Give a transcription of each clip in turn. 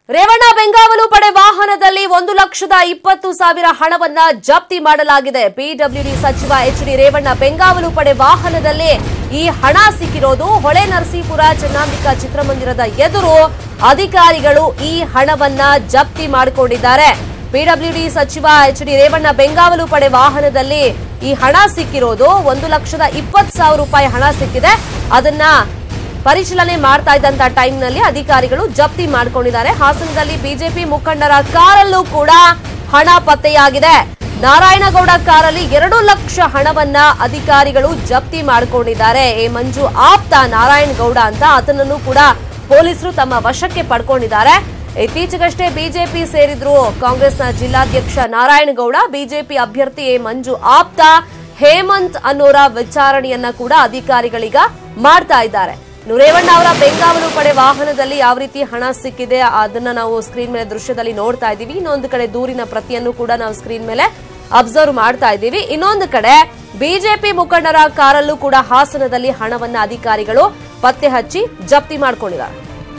ರೇವಣ್ಣ ಬೆಂಗಾವಲು ಪಡೆ ವಾಹನದಲ್ಲಿ ಒಂದು ಲಕ್ಷದ ಇಪ್ಪತ್ತು ಸಾವಿರ ಹಣವನ್ನ ಜಪ್ತಿ ಮಾಡಲಾಗಿದೆ ಪಿಡಬ್ಲ್ಯೂಡಿ ಸಚಿವ ಎಚ್ ಡಿ ರೇವಣ್ಣ ಬೆಂಗಾವಲು ಪಡೆ ವಾಹನದಲ್ಲಿ ಈ ಹಣ ಸಿಕ್ಕಿರೋದು ಹೊಳೆ ನರಸೀಪುರ ಚನ್ನಾಂಬಿಕಾ ಚಿತ್ರಮಂದಿರದ ಎದುರು ಅಧಿಕಾರಿಗಳು ಈ ಹಣವನ್ನ ಜಪ್ತಿ ಮಾಡಿಕೊಂಡಿದ್ದಾರೆ ಪಿಡಬ್ಲ್ಯೂಡಿ ಸಚಿವ ಎಚ್ ಡಿ ರೇವಣ್ಣ ಬೆಂಗಾವಲು ಪಡೆ ವಾಹನದಲ್ಲಿ ಈ ಹಣ ಸಿಕ್ಕಿರೋದು ಒಂದು ಲಕ್ಷದ ಇಪ್ಪತ್ತು ಸಾವಿರ ರೂಪಾಯಿ ಹಣ ಸಿಕ್ಕಿದೆ ಅದನ್ನ ಪರಿಶೀಲನೆ ಮಾಡ್ತಾ ಇದ್ದಂತ ಟೈಮ್ನಲ್ಲಿ ಅಧಿಕಾರಿಗಳು ಜಪ್ತಿ ಮಾಡಿಕೊಂಡಿದ್ದಾರೆ ಹಾಸನದಲ್ಲಿ ಬಿಜೆಪಿ ಮುಖಂಡರ ಕಾರಲ್ಲೂ ಕೂಡ ಹಣ ಪತ್ತೆಯಾಗಿದೆ ನಾರಾಯಣಗೌಡ ಕಾರಲ್ಲಿ ಎರಡು ಲಕ್ಷ ಹಣವನ್ನ ಅಧಿಕಾರಿಗಳು ಜಪ್ತಿ ಮಾಡಿಕೊಂಡಿದ್ದಾರೆ ಎ ಮಂಜು ಆಪ್ತ ನಾರಾಯಣಗೌಡ ಅಂತ ಆತನನ್ನು ಕೂಡ ಪೊಲೀಸರು ತಮ್ಮ ವಶಕ್ಕೆ ಪಡ್ಕೊಂಡಿದ್ದಾರೆ ಇತ್ತೀಚೆಗಷ್ಟೇ ಬಿಜೆಪಿ ಸೇರಿದ್ರು ಕಾಂಗ್ರೆಸ್ನ ಜಿಲ್ಲಾಧ್ಯಕ್ಷ ನಾರಾಯಣಗೌಡ ಬಿಜೆಪಿ ಅಭ್ಯರ್ಥಿ ಎ ಮಂಜು ಆಪ್ತ ಹೇಮಂತ್ ಅನ್ನೋರ ವಿಚಾರಣೆಯನ್ನ ಕೂಡ ಅಧಿಕಾರಿಗಳೀಗ ಮಾಡ್ತಾ ಇದ್ದಾರೆ ಇನ್ನು ರೇವಣ್ಣ ಅವರ ಬೆಂಗಾವಲು ಪಡೆ ವಾಹನದಲ್ಲಿ ಯಾವ ರೀತಿ ಹಣ ಸಿಕ್ಕಿದೆ ಅದನ್ನ ನಾವು ಸ್ಕ್ರೀನ್ ಮೇಲೆ ದೃಶ್ಯದಲ್ಲಿ ನೋಡ್ತಾ ಇದ್ದೀವಿ ಇನ್ನೊಂದು ಕಡೆ ದೂರಿನ ಪ್ರತಿಯನ್ನು ಕೂಡ ನಾವು ಸ್ಕ್ರೀನ್ ಮೇಲೆ ಅಬ್ಸರ್ವ್ ಮಾಡ್ತಾ ಇದ್ದೀವಿ ಇನ್ನೊಂದು ಕಡೆ ಬಿಜೆಪಿ ಮುಖಂಡರ ಕಾರಲ್ಲೂ ಕೂಡ ಹಾಸನದಲ್ಲಿ ಹಣವನ್ನ ಅಧಿಕಾರಿಗಳು ಪತ್ತೆ ಹಚ್ಚಿ ಜಪ್ತಿ ಮಾಡ್ಕೊಂಡಿದ್ದಾರೆ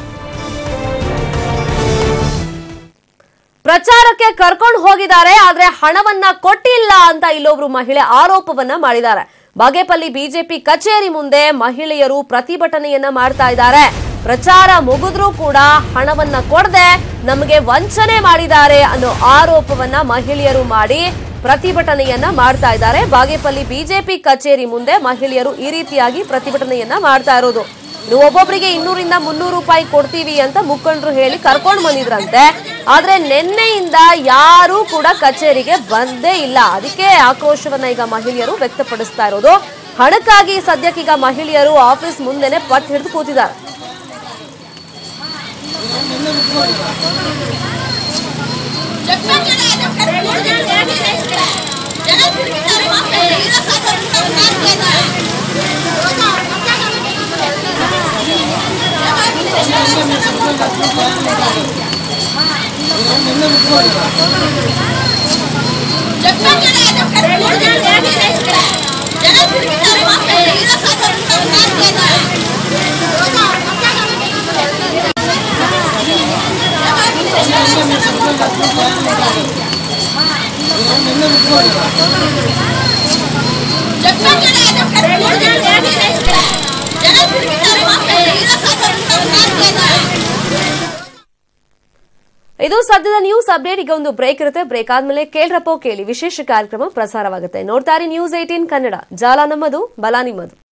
ಪ್ರಚಾರಕ್ಕೆ ಕರ್ಕೊಂಡು ಹೋಗಿದ್ದಾರೆ ಆದ್ರೆ ಹಣವನ್ನ ಕೊಟ್ಟಿಲ್ಲ ಅಂತ ಇಲ್ಲೊಬ್ರು ಮಹಿಳೆ ಆರೋಪವನ್ನ ಮಾಡಿದ್ದಾರೆ ಬಾಗೇಪಲ್ಲಿ ಬಿಜೆಪಿ ಕಚೇರಿ ಮುಂದೆ ಮಹಿಳೆಯರು ಪ್ರತಿಭಟನೆಯನ್ನ ಮಾಡ್ತಾ ಇದ್ದಾರೆ ಪ್ರಚಾರ ಮುಗಿದ್ರೂ ಕೂಡ ಹಣವನ್ನ ಕೊಡದೆ ನಮಗೆ ವಂಚನೆ ಮಾಡಿದ್ದಾರೆ ಅನ್ನೋ ಆರೋಪವನ್ನ ಮಹಿಳೆಯರು ಮಾಡಿ ಪ್ರತಿಭಟನೆಯನ್ನ ಮಾಡ್ತಾ ಇದ್ದಾರೆ ಬಾಗೇಪಲ್ಲಿ ಬಿಜೆಪಿ ಕಚೇರಿ ಮುಂದೆ ಮಹಿಳೆಯರು ಈ ರೀತಿಯಾಗಿ ಪ್ರತಿಭಟನೆಯನ್ನ ಮಾಡ್ತಾ ಇರೋದು ನೀವು ಒಬ್ಬೊಬ್ಬರಿಗೆ ಇನ್ನೂರಿಂದ ಮುನ್ನೂರು ರೂಪಾಯಿ ಕೊಡ್ತೀವಿ ಅಂತ ಮುಖಂಡರು ಹೇಳಿ ಕರ್ಕೊಂಡು ಬಂದಿದ್ರಂತೆ ಆದ್ರೆ ನಿನ್ನೆಯಿಂದ ಯಾರೂ ಕೂಡ ಕಚೇರಿಗೆ ಬಂದೇ ಇಲ್ಲ ಅದಕ್ಕೆ ಆಕ್ರೋಶವನ್ನ ಈಗ ಮಹಿಳೆಯರು ವ್ಯಕ್ತಪಡಿಸ್ತಾ ಇರೋದು ಹಣಕ್ಕಾಗಿ ಸದ್ಯಕ್ಕೀಗ ಮಹಿಳೆಯರು ಆಫೀಸ್ ಮುಂದೆನೆ ಪಟ್ಟು ಹಿಡಿದು ಕೂತಿದ್ದಾರೆ ಇದು ಸದ್ಯದ ನ್ಯೂಸ್ ಅಪ್ಡೇಟ್ ಈಗ ಒಂದು ಬ್ರೇಕ್ ಇರುತ್ತೆ ಬ್ರೇಕ್ ಆದ್ಮೇಲೆ ಕೇಳ್ರಪ್ಪೋ ಕೇಳಿ ವಿಶೇಷ ಕಾರ್ಯಕ್ರಮ ಪ್ರಸಾರವಾಗುತ್ತೆ ನೋಡ್ತಾರೆ ನ್ಯೂಸ್ ಏಟೀನ್ ಕನ್ನಡ ಜಾಲ ನಮ್ಮದು ಬಲ ನಿಮ್ಮದು